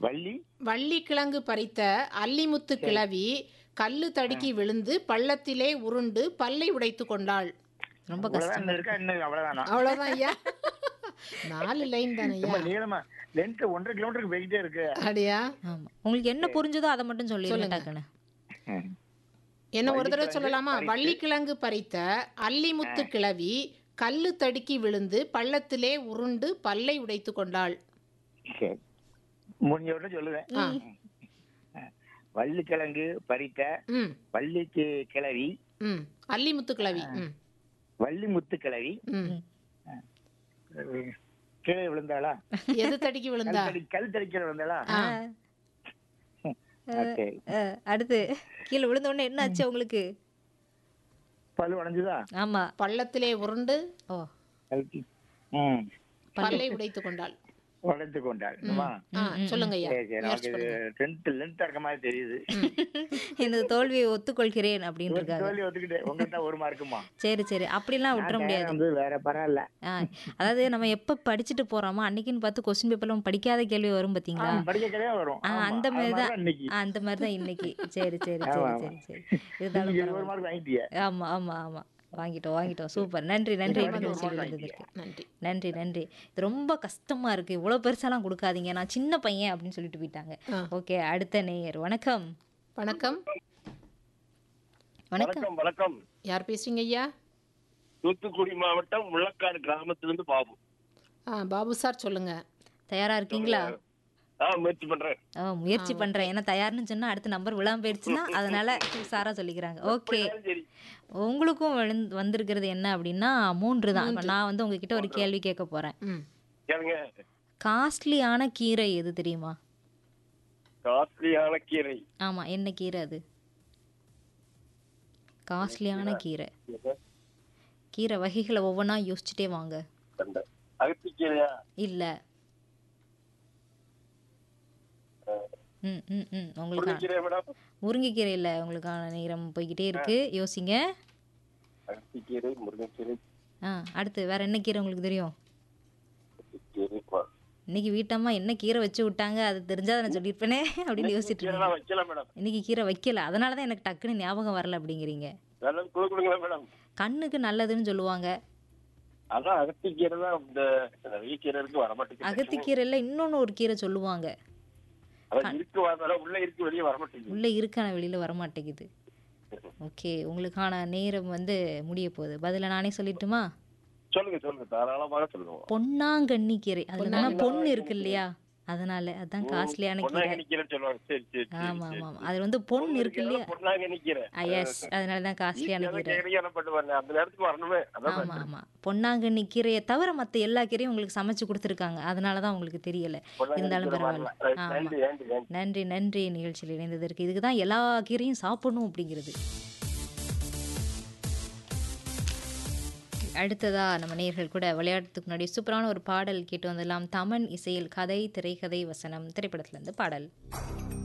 வள்ளி வள்ளிக்கிழங்கு பறித்த அல்லிமுத்து கிழவி கல்லு தடுக்கி விழுந்து பள்ளத்திலே உருண்டு பல்லை உடைத்து கொண்டாள் ரொம்ப அவ்வளவுதான் கஷ்டம் இன்னும் இருக்கா இன்னும் அவ்வளவுதானா அவ்வளவுதான் ஐயா நாலு லைன் தானே ஐயா ரொம்ப நீளமா லென்த் ஒன்றரை கிலோமீட்டருக்கு போய்கிட்டே இருக்கு அப்படியா ஆமா உங்களுக்கு என்ன புரிஞ்சதோ அதை மட்டும் சொல்லிடுங்க சொல்லுங்க. டக்குன்னு ம். என்ன ஒரு தடவை வள்ளிக்கிழங்கு சொல்லலாமா பறித்து- வள்ளிக்கிழங்கு பறித்த அல்லிமுத்து கிழவி கல்லு தடுக்கி விழுந்து பள்ளத்திலே உருண்டு பல்லை உடைத்து கொண்டாள் சரி முடிஞ்ச உடனே சொல்லுவேன் ஆ. வள்ளிக்கிழங்கு பறித்த ம் வள்ளிக்கு கிளவி ம் அல்லிமுத்து கிழவி ம் வள்ளி முத்து கிளவி ம் கீழே விழுந்தாளா எது தடுக்கி விழுந்தா கல் தடி- கல் தடிக்கிற விழுந்தாளா ஆ. ஓகே அஹ், அடுத்து கீழே விழுந்த உடனே என்ன ஆச்சு உங்களுக்கு பல்லு உடஞ்சுதா ஆமா பள்ளத்திலே உருண்டு ஓ கல்கி ம் பல்லை உடைத்து கொண்டாள் உடைத்து கொண்டாள் என்னம்மா? ஆ சொல்லுங்க ஐயா சரி சரி முயற்சி நமக்கு பண்ணுங்க டென்த் லென்த் இருக்க மாதிரி தெரியுது எனது தோல்வியை ஒத்துக்கொள்கிறேன் அப்படின்னு இருக்காங்க தோல்வி ஒத்துக்கிட்டேன் உங்களுக்கு தான் ஒரு மார்க்குமா சரி சரி அப்படிலாம் விட்டுற முடியாது வந்து வேற பரவாயில்ல ஆ, அதாவது நம்ம எப்ப படிச்சுட்டு போறோமோ அன்னைக்குன்னு பார்த்து கொஸ்டின் பேப்பர்ல படிக்காத கேள்வி வரும் பாத்தீங்களா படிக்க கிடையாது வரும் ஆ, ஆமா. அந்த அது மாதிரி தான் மாதிரிதான் இன்னைக்கு ஆ, அந்த மாதிரி தான் இன்னைக்கு சரி சரி சரி ஆமா, சரி சரி இருந்தாலும் இன்னைக்கு ஒரு பரவாயில்ல. மார்க் வாங்கிட்டிய ஆமா ஆமா ஆமா வாங்கிட்டோம் வாங்கிட்டோம் சூப்பர் நன்றி நன்றி வந்து ஒரு நிகழ்ச்சியில் மார்க் இருந்ததுக்கு நன்றி நன்றி நன்றி இது ரொம்ப கஷ்டமா இருக்கு இவ்வளவு பெருசாலாம் கொடுக்காதீங்க நான் சின்ன பையன் அப்படின்னு சொல்லிட்டு போயிட்டாங்க ஆ. ஓகே அடுத்த நேயர் வணக்கம் வணக்கம் வணக்கம் வணக்கம் வணக்கம் யார் பேசுறீங்க ஐயா தூத்துக்குடி மாவட்டம் முள்ளக்காடு கிராமத்திலிருந்து பாபு ஆ பாபு சார் சொல்லுங்க தயாரா இருக்கீங்களா ஆ முயற்சி பண்றேன் ஆ, முயற்சி பண்றேன் ஏன்னா தயார்னு சொன்னா அடுத்த நம்பர் விழாம போயிடுச்சுன்னா அதனால சாரா சொல்லிக்கிறாங்க ஓகே சரி உங்களுக்கும் விழுந்து- வந்திருக்கிறது என்ன அப்படின்னா மூன்று தான் இப்ப நான் வந்து உங்ககிட்ட ஒரு கேள்வி கேட்க போறேன் ம் கேளுங்க காஸ்ட்லியான கீரை எது தெரியுமா காஸ்ட்லியான கீரை ஆமா என்ன கீரை அது காஸ்ட்லியான கீரை கீரை வகைகளை ஒவ்வொன்றா யோசிச்சுட்டே வாங்க அகத்தி கீரையா இல்ல ம் ம் ம் உங்களுக்கு கீரை மேடம் முருங்கைக்கீரை இல்லை உங்களுக்கான நேரம் போய்கிட்டே இருக்கு யோசிங்க அகத்தி கீரை முருங்கைக்கீரை ஆ அடுத்து வேற என்ன கீரை உங்களுக்கு தெரியும் கீரை பா- இன்னைக்கு வீட்டம்மா என்ன கீரை வச்சு விட்டாங்க அது தெரிஞ்சா நான் சொல்லியிருப்பேனே அப்படின்னு யோசிச்சுட்டு இருக்கேன் கீரைலாம் வைக்கல மேடம் இன்னைக்கு கீரை வைக்கல அதனால தான் எனக்கு டக்குன்னு ஞாபகம் வரல அப்படிங்கிறீங்க வேலை குழு கொடுங்களா மேடம் கண்ணுக்கு நல்லதுன்னு சொல்லுவாங்க அதான் அகத்தி கீரை தான் இந்த நிறைய கீரை இருக்கு வரமாட்டேங்குது அகத்திக்கீரையில் இன்னொன்று ஒரு கீரை சொல்லுவாங்க அதான் இருக்கு வர உள்ள இருக்கு வெளியே வரமாட்டேங்குது உள்ளே இருக்கான வெளியில் வரமாட்டேங்குது ஓகே உங்களுக்கான நேரம் வந்து முடிய போகுது பதில நானே சொல்லட்டுமா சொல்லுங்க சொல்லுங்க தாராளமாக சொல்லுங்க பொன்னாங்கண்ணி கீரை அதில் தானே பொண்ணு இருக்கு இல்லையா அதனால அதான் காஸ்ட்லியான கீரை பொன்னாங்கண்ணி கீரை சொல்லுவாங்க சரி சரி சரி, ஆமா சரி, ஆமா சரி. அதில் வந்து பொண்ணு இருக்கு இல்லையா பொன்னாங்கண்ணி கீரை எஸ் அதனால தான் காஸ்ட்லியான ஈஸியான கீரை கீரையா நான் பண்ணுவேன் அந்த நேரத்துக்கு வரணுமே அதான் ஆமா ஆமா பொன்னாங்கண்ணி கீரையை தவிர மற்ற எல்லா கீரையும் உங்களுக்கு சமைச்சு கொடுத்துருக்காங்க அதனால தான் உங்களுக்கு தெரியல பொன்னாங்கண்ணி இருந்தாலும் கீரை பரவாயில்ல வரல. ரைட், ஆமா நன்றி நன்றி நன்றி நன்றி நன்றி நிகழ்ச்சியில் இணைந்ததற்கு இதுக்கு தான் எல்லா கீரையும் சாப்பிடணும் அப்படிங்கிறது அடுத்ததா நம்ம நேயர்கள் கூட விளையாட்டுக்கு முன்னாடி சூப்பரான ஒரு பாடல் கேட்டு வந்துடலாம் தமன் இசையில் கதை திரைக்கதை வசனம் திரைப்படத்துல இருந்து பாடல்